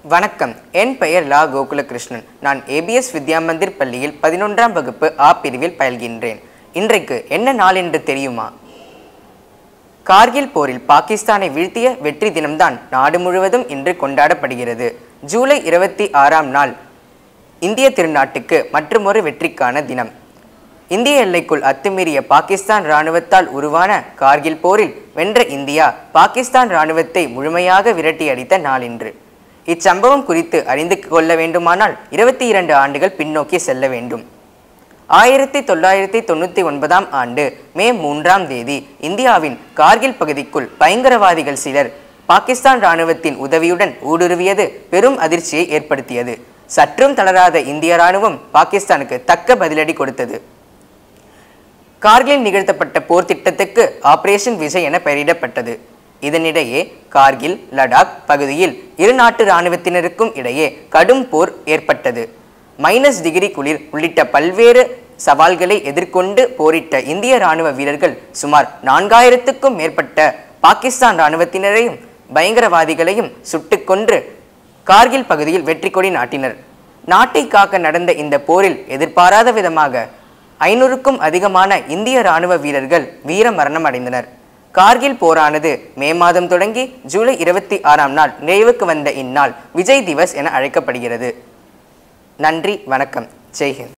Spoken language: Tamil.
வணக்கம் என் பெயர் லா கோகுலகிருஷ்ணன் நான் ஏபிஎஸ் வித்யா மந்திர் பள்ளியில் பதினொன்றாம் வகுப்பு ஆ பிரிவில் பயில்கின்றேன் இன்றைக்கு என்ன நாள் என்று தெரியுமா கார்கில் போரில் பாகிஸ்தானை வீழ்த்திய வெற்றி தினம்தான் நாடு முழுவதும் இன்று கொண்டாடப்படுகிறது ஜூலை இருபத்தி ஆறாம் நாள் இந்திய திருநாட்டுக்கு மற்றுமொரு வெற்றிக்கான தினம் இந்திய எல்லைக்குள் அத்துமீறிய பாகிஸ்தான் இராணுவத்தால் உருவான கார்கில் போரில் வென்ற இந்தியா பாகிஸ்தான் இராணுவத்தை முழுமையாக விரட்டியடித்த நாளின்று இச்சம்பவம் குறித்து அறிந்து கொள்ள வேண்டுமானால் இருபத்தி இரண்டு ஆண்டுகள் பின்னோக்கி செல்ல வேண்டும் ஆயிரத்தி தொள்ளாயிரத்தி தொண்ணூற்றி ஒன்பதாம் ஆண்டு மே மூன்றாம் தேதி இந்தியாவின் கார்கில் பகுதிக்குள் பயங்கரவாதிகள் சிலர் பாகிஸ்தான் இராணுவத்தின் உதவியுடன் ஊடுருவியது பெரும் அதிர்ச்சியை ஏற்படுத்தியது சற்றும் தளராத இந்திய இராணுவம் பாகிஸ்தானுக்கு தக்க பதிலடி கொடுத்தது கார்கில் நிகழ்த்தப்பட்ட போர் திட்டத்துக்கு ஆபரேஷன் விஜய் என பெயரிடப்பட்டது இதனிடையே கார்கில் லடாக் பகுதியில் இரு நாட்டு இராணுவத்தினருக்கும் இடையே கடும் போர் ஏற்பட்டது மைனஸ் டிகிரி குளிர் உள்ளிட்ட பல்வேறு சவால்களை எதிர்கொண்டு போரிட்ட இந்திய இராணுவ வீரர்கள் சுமார் நான்காயிரத்துக்கும் மேற்பட்ட பாகிஸ்தான் இராணுவத்தினரையும் பயங்கரவாதிகளையும் சுட்டுக் கொன்று கார்கில் பகுதியில் வெற்றி கொடி நாட்டினர் நாட்டை காக்க நடந்த இந்த போரில் எதிர்பாராத விதமாக ஐநூறுக்கும் அதிகமான இந்திய இராணுவ வீரர்கள் வீர மரணம் அடைந்தனர் கார்கில் போரானது மே மாதம் தொடங்கி ஜூலை இருபத்தி ஆறாம் நாள் நிறைவுக்கு வந்த இந்நாள் விஜய் திவஸ் என அழைக்கப்படுகிறது நன்றி வணக்கம் ஜெய்ஹிந்த்